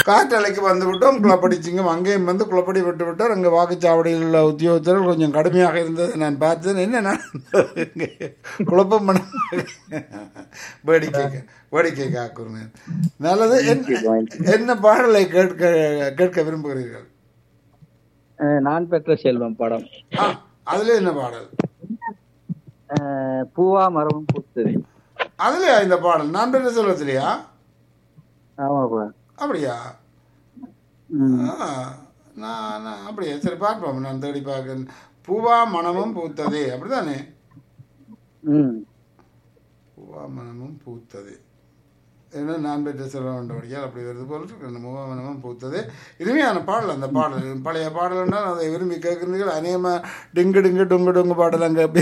காற்றலைக்கு வந்து விட்டோம் குளப்படி சிங்கம் அங்கேயும் வந்து குளப்படி விட்டு விட்டார் அங்கே வாக்குச்சாவடியில் உள்ள உத்தியோகத்தர்கள் கொஞ்சம் கடுமையாக இருந்தது நான் பார்த்தேன் என்ன நான் குழப்பம் பண்ண வேடிக்கை வேடிக்கை காக்குறேன் நல்லது என்ன என்ன பாடலை கேட்க கேட்க விரும்புகிறீர்கள் அஹ் நான் பெற்ற செல்வம் படம் ஆ அதுல என்ன பாடல் அஹ் பூவா மரமும் பூத்தது அதுலயா இந்த பாடல் நான் பெற்ற செல்வத்திலையா ஆமாப்பா அப்படியா ம். ஆ, நான் நான் அப்படியே சரி பார்ப்போம் நான் தேடி பார்க்க பூவா மனமும் பூத்ததே அப்படிதானே ம் பூவா மனமும் பூத்தது ஏன்னா நான் பெற்ற செல்வம் கொண்டபடியால் அப்படி வருது போல இருக்கு அந்த பூவா மனமும் பூத்தது இனிமையான பாடல் அந்த பாடல் பழைய பாடல்னா அதை விரும்பி கேட்குறீர்கள் அநேகமாக டிங்கு டிங்கு டுங்கு டுங்கு பாடல் அங்கே அப்படி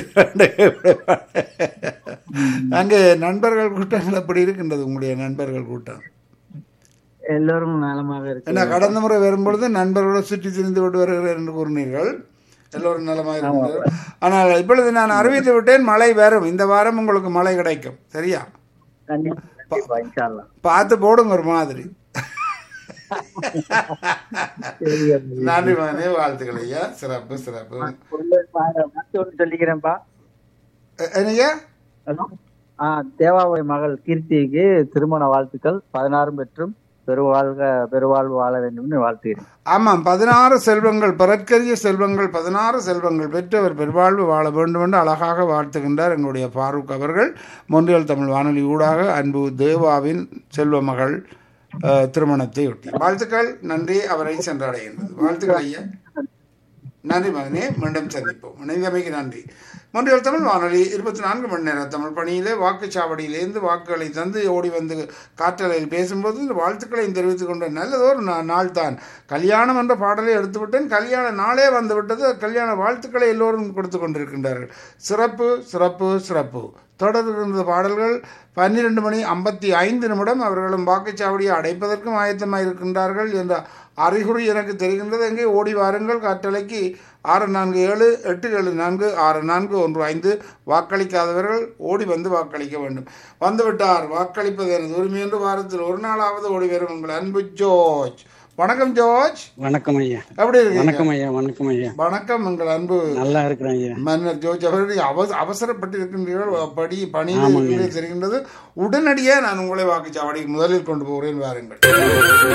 அங்கே நண்பர்கள் கூட்டங்கள் அப்படி இருக்கின்றது உங்களுடைய நண்பர்கள் கூட்டம் எல்லோரும் நலமாக இருக்கு ஏன்னா கடந்த முறை வரும்பொழுது நண்பர்களோட சுற்றி திரிந்து விட்டு வருகிறேன் என்று கூறினீர்கள் எல்லோரும் நலமாக இருக்கிறார்கள் ஆனால் இப்பொழுது நான் அறிவித்து விட்டேன் மழை வரும் இந்த வாரம் உங்களுக்கு மழை கிடைக்கும் சரியா கண்டிப்பா கண்டிப்பா, இன்ஷா அல்லாஹ். பார்த்து போடுங்க ஒரு மாதிரி சரி, அப்படி. நன்றி மகனே வாழ்த்துக்கள் ஐயா சிறப்பு சிறப்பு ஒண்ணு பா- மட்டும் ஒண்ணு சொல்லிக்கிறேன்ப்பா எ- என்னய்யா ஹலோ ஆ தேவாவுடைய மகள் கீர்த்திக்கு திருமண வாழ்த்துக்கள் பதினாறும் பெற்றும் பெருவாழ்க பெருவாழ்வு வாழ வேண்டும்னு வாழ்த்துகிறேன் ஆமாம் பதினாறு செல்வங்கள் பிறற்கரிய செல்வங்கள் பதினாறு செல்வங்கள் பெற்றவர் பெருவாழ்வு வாழ வேண்டும் என்று அழகாக வாழ்த்துகின்றார் எங்களுடைய ஃபாரூக் அவர்கள் மொன்றியல் தமிழ் வானொலி ஊடாக அன்பு தேவாவின் செல்வ மகள் அஹ், திருமணத்தை ஒட்டி வாழ்த்துக்கள் நன்றி அவரை சென்றடைகின்றது வாழ்த்துக்கள் ஐயா நன்றி மகனே மீண்டும் சந்திப்போம் இணைந்தமைக்கு நன்றி மொன்றியல் தமிழ் வானொலி இருபத்தி நான்கு மணி நேர தமிழ் பணியிலே வாக்குச்சாவடியிலேருந்து வாக்குகளை தந்து ஓடி வந்து காற்றலையில் பேசும்போது இந்த வாழ்த்துக்களையும் தெரிவித்துக் கொண்ட நல்லதொரு நா- நாள் தான் கல்யாணம் என்ற பாடலை எடுத்துவிட்டேன் கல்யாண நாளே வந்து விட்டது கல்யாண வாழ்த்துக்களை எல்லோரும் கொடுத்து கொண்டிருக்கின்றார்கள் சிறப்பு சிறப்பு சிறப்பு தொடர்கின்ற பாடல்கள் பன்னிரண்டு மணி ஐம்பத்தி ஐந்து நிமிடம் அவர்களும் வாக்குச்சாவடியை அடைப்பதற்கும் ஆயத்தமாக இருக்கின்றார்கள் என்ற அறிகுறி எனக்கு தெரிகின்றது எங்கே ஓடி வாருங்கள் காற்றலைக்கு ஆறு நான்கு ஏழு எட்டு ஏழு நான்கு ஆறு நான்கு ஒன்று ஐந்து வாக்களிக்காதவர்கள் ஓடி வந்து வாக்களிக்க வேண்டும் வந்துவிட்டார் வாக்களிப்பது எனது உரிமை என்று வாரத்தில் ஒரு நாளாவது ஓடி வரும் உங்கள் அன்பு ஜோர்ஜ் வணக்கம் ஜோர்ஜ் வணக்கம் ஐயா எப்படி இருக்கீங்க வணக்கம் ஐயா வணக்கம் ஐயா வணக்கம் உங்கள் அன்பு நல்லா இருக்கிறேன் ஐயா மன்னர் ஜோர்ஜ் அவர்கள் அவ அவசரப்பட்டு இருக்கின்றீர்கள் படி பணியில் இருக்கின்றே தெரிகின்றது உடனடியே நான் உங்களை வாக்குச்சாவடிக்கு முதலில் கொண்டு போகிறேன் வாருங்கள்